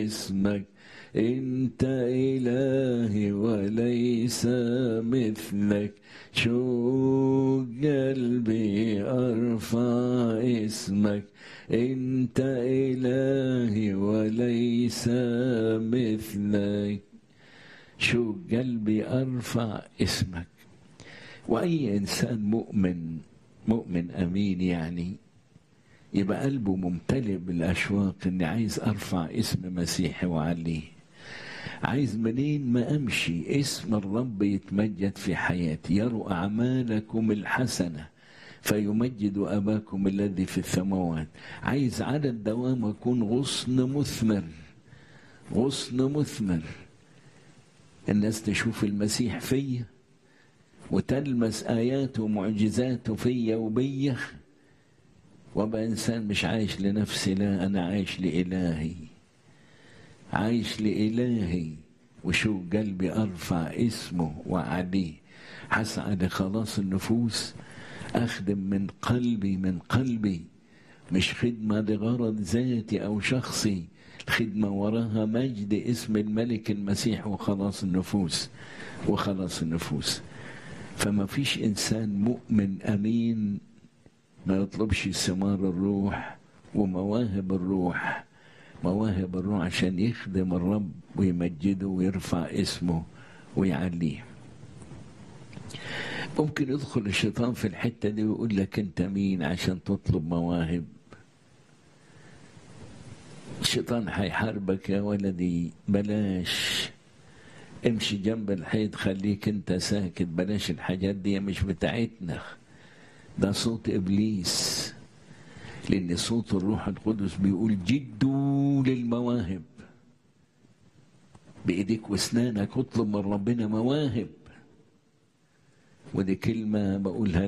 اسمك انت الهي وليس مثلك شو قلبي ارفع اسمك انت الهي وليس مثلك شو قلبي ارفع اسمك واي انسان مؤمن مؤمن امين يعني يبقى قلبه ممتلئ بالاشواق اني عايز ارفع اسم مسيحي وعليه عايز منين ما امشي اسم الرب يتمجد في حياتي يروا اعمالكم الحسنه فيمجد اباكم الذي في السماوات عايز على الدوام اكون غصن مثمر غصن مثمر الناس تشوف المسيح فيا وتلمس اياته ومعجزاته فيا وبيا وابقى انسان مش عايش لنفسي لا انا عايش لالهي عايش لالهي وشو قلبي ارفع اسمه وعليه هسعى لخلاص النفوس اخدم من قلبي من قلبي مش خدمه لغرض ذاتي او شخصي الخدمه وراها مجد اسم الملك المسيح وخلاص النفوس وخلاص النفوس فما فيش انسان مؤمن امين ما يطلبش ثمار الروح ومواهب الروح مواهب الروح عشان يخدم الرب ويمجده ويرفع اسمه ويعليه ممكن يدخل الشيطان في الحتة دي ويقول لك انت مين عشان تطلب مواهب الشيطان هيحاربك يا ولدي بلاش امشي جنب الحيط خليك انت ساكت بلاش الحاجات دي مش بتاعتنا ده صوت ابليس لان صوت الروح القدس بيقول جدوا للمواهب بايديك واسنانك اطلب من ربنا مواهب ودي كلمه بقولها